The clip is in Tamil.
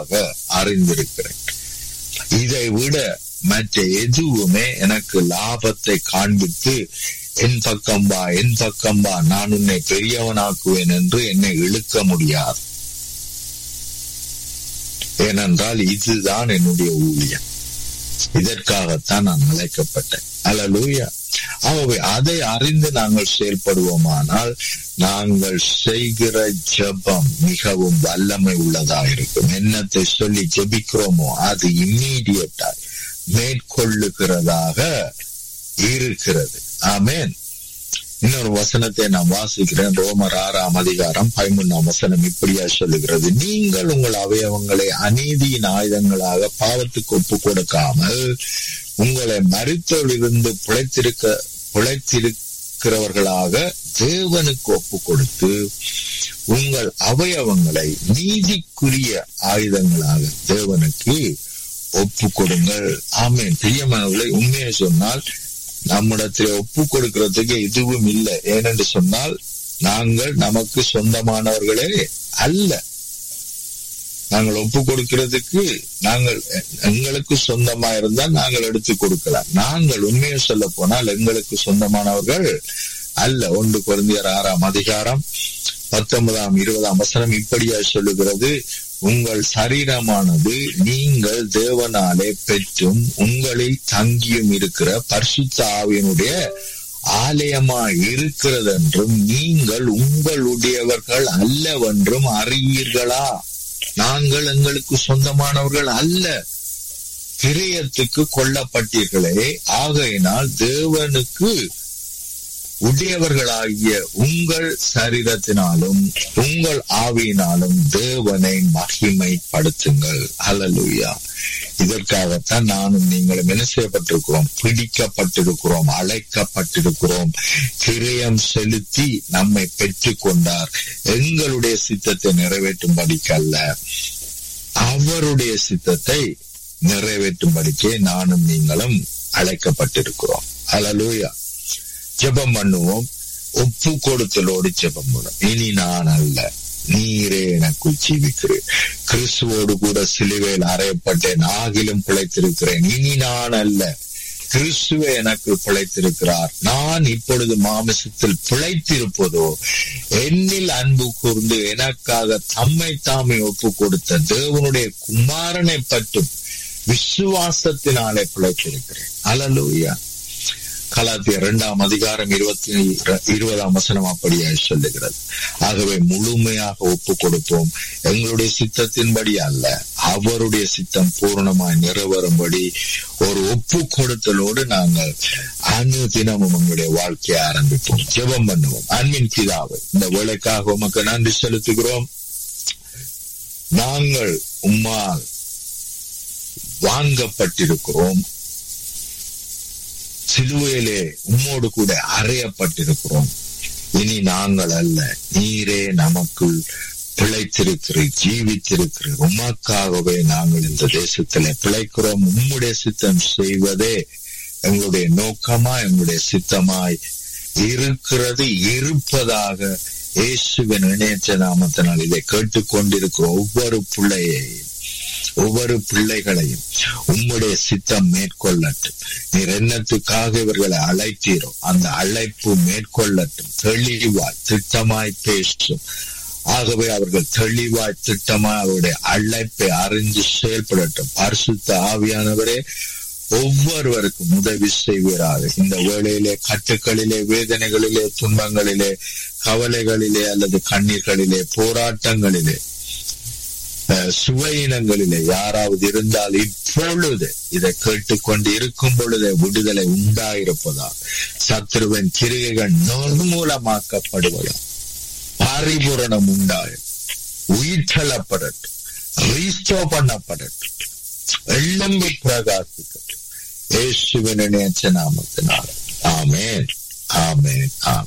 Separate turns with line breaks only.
நன்றாக அறிந்திருக்கிறேன் இதை விட மற்ற எதுவுமே எனக்கு லாபத்தை காண்பித்து என் பக்கம் வா என் பக்கம் வா நான் உன்னை பெரியவனாக்குவேன் என்று என்னை இழுக்க முடியாது ஏனென்றால் இதுதான் என்னுடைய ஊழியம் இதற்காகத்தான் நான் அழைக்கப்பட்டேன் அல்லலூயா ஆகவே அதை அறிந்து நாங்கள் செயல்படுவோமானால் நாங்கள் செய்கிற ஜெபம் மிகவும் வல்லமை உள்ளதா இருக்கும் என்னத்தை சொல்லி ஜெபிக்கிறோமோ அது இம்மீடியட்டா மேற்கொள்ளுகிறதாக இருக்கிறது ஆமேன் இன்னொரு வசனத்தை நான் வாசிக்கிறேன் ரோமர் ஆறாம் அதிகாரம் பதிமூணாம் வசனம் இப்படியா சொல்லுகிறது நீங்கள் உங்கள் அவயவங்களை அநீதியின் ஆயுதங்களாக பாவத்துக்கு ஒப்பு கொடுக்காமல் உங்களை மருத்துவரிலிருந்து பிழைத்திருக்க பிழைத்திருக்கிறவர்களாக தேவனுக்கு ஒப்பு கொடுத்து உங்கள் அவயவங்களை நீதிக்குரிய ஆயுதங்களாக தேவனுக்கு ஒப்பு கொடுங்கள் ஆமேன் பிரியமானவர்களை உண்மையை சொன்னால் நம்மிடத்தில் ஒப்பு கொடுக்கிறதுக்கு எதுவும் இல்லை ஏனென்று சொன்னால் நாங்கள் நமக்கு சொந்தமானவர்களே அல்ல நாங்கள் ஒப்பு கொடுக்கிறதுக்கு நாங்கள் எங்களுக்கு சொந்தமா இருந்தால் நாங்கள் எடுத்து கொடுக்கலாம் நாங்கள் உண்மையை சொல்ல போனால் எங்களுக்கு சொந்தமானவர்கள் அல்ல ஒன்று குழந்தையர் ஆறாம் அதிகாரம் பத்தொன்பதாம் இருபதாம் வசனம் இப்படியா சொல்லுகிறது உங்கள் சரீரமானது நீங்கள் தேவனாலே பெற்றும் உங்களில் தங்கியும் இருக்கிற பரிசுத்த ஆவியனுடைய ஆலயமாய் இருக்கிறது என்றும் நீங்கள் உங்களுடையவர்கள் அல்லவென்றும் அறிவீர்களா நாங்கள் எங்களுக்கு சொந்தமானவர்கள் அல்ல கிரியத்துக்கு கொல்லப்பட்டீர்களே ஆகையினால் தேவனுக்கு உடையவர்களாகிய உங்கள் சரீரத்தினாலும் உங்கள் ஆவியினாலும் தேவனை மகிமைப்படுத்துங்கள் அல்லலுயா இதற்காகத்தான் நானும் நீங்களும் என்ன செய்யப்பட்டிருக்கிறோம் பிடிக்கப்பட்டிருக்கிறோம் அழைக்கப்பட்டிருக்கிறோம் கிரயம் செலுத்தி நம்மை பெற்றுக் கொண்டார் எங்களுடைய சித்தத்தை நிறைவேற்றும்படிக்கல்ல அவருடைய சித்தத்தை நிறைவேற்றும்படிக்கே நானும் நீங்களும் அழைக்கப்பட்டிருக்கிறோம் அலலூயா ஜெபம் பண்ணுவோம் ஒப்பு கொடுத்தலோடு ஜெபம் பண்ணும் இனி நான் அல்ல நீரே எனக்குள் ஜீவிக்கிறேன் கிறிஸ்துவோடு கூட சிலுவையில் அறையப்பட்டேன் ஆகிலும் பிழைத்திருக்கிறேன் இனி நான் அல்ல கிறிஸ்துவ எனக்கு பிழைத்திருக்கிறார் நான் இப்பொழுது மாமிசத்தில் பிழைத்திருப்பதோ என்னில் அன்பு கூர்ந்து எனக்காக தம்மை தாமே ஒப்பு கொடுத்த தேவனுடைய குமாரனை பற்றும் விசுவாசத்தினாலே பிழைத்திருக்கிறேன் அலலூயா கலாத்திய இரண்டாம் அதிகாரம் இருபத்தி இருபதாம் வசனம் அப்படியாக சொல்லுகிறது ஆகவே முழுமையாக ஒப்பு கொடுப்போம் எங்களுடைய சித்தத்தின்படி அல்ல அவருடைய சித்தம் பூர்ணமாய் நிறைவேறும்படி ஒரு ஒப்பு கொடுத்தலோடு நாங்கள் அணு தினமும் எங்களுடைய வாழ்க்கையை ஆரம்பிப்போம் ஜெபம் பண்ணுவோம் அன்பின் பிதாவை இந்த வேலைக்காக உமக்கு நன்றி செலுத்துகிறோம் நாங்கள் உம்மால் வாங்கப்பட்டிருக்கிறோம் சிலுவையிலே உம்மோடு கூட அறையப்பட்டிருக்கிறோம் இனி நாங்கள் அல்ல நீரே நமக்குள் பிழைத்திருக்கிறீர் ஜீவித்திருக்கிறீர் உமக்காகவே நாங்கள் இந்த தேசத்திலே பிழைக்கிறோம் உம்முடைய சித்தம் செய்வதே எங்களுடைய நோக்கமா எங்களுடைய சித்தமாய் இருக்கிறது இருப்பதாக இயேசுவின் இணையற்ற நாமத்தினால் இதை கேட்டுக்கொண்டிருக்கிற ஒவ்வொரு பிள்ளையையும் ஒவ்வொரு பிள்ளைகளையும் உம்முடைய சித்தம் மேற்கொள்ளட்டும் நீர் என்னத்துக்காக இவர்களை அழைத்தீரோ அந்த அழைப்பு மேற்கொள்ளட்டும் தெளிவாய் திட்டமாய் பேசும் ஆகவே அவர்கள் தெளிவாய் திட்டமாய் அவருடைய அழைப்பை அறிந்து செயல்படட்டும் பரிசுத்த ஆவியானவரே ஒவ்வொருவருக்கும் உதவி செய்வீராக இந்த வேளையிலே கட்டுக்களிலே வேதனைகளிலே துன்பங்களிலே கவலைகளிலே அல்லது கண்ணீர்களிலே போராட்டங்களிலே சுவையினங்களிலே யாராவது இருந்தால் இப்பொழுது இதை கேட்டுக்கொண்டு இருக்கும் பொழுது விடுதலை உண்டாயிருப்பதா சத்ருவின் கிரிகைகள் நிர்மூலமாக்கப்படுவதா பரிபூரணம் உண்டாயும் உயிர்த்தளப்படட்டும் ரீஸ்டோ பண்ணப்படட்டும் எள்ளம்பு பிரகாசிக்கட்டும் இயேசுவின் இணையச்ச நாமத்தினால் ஆமேன் ஆமேன் ஆமேன்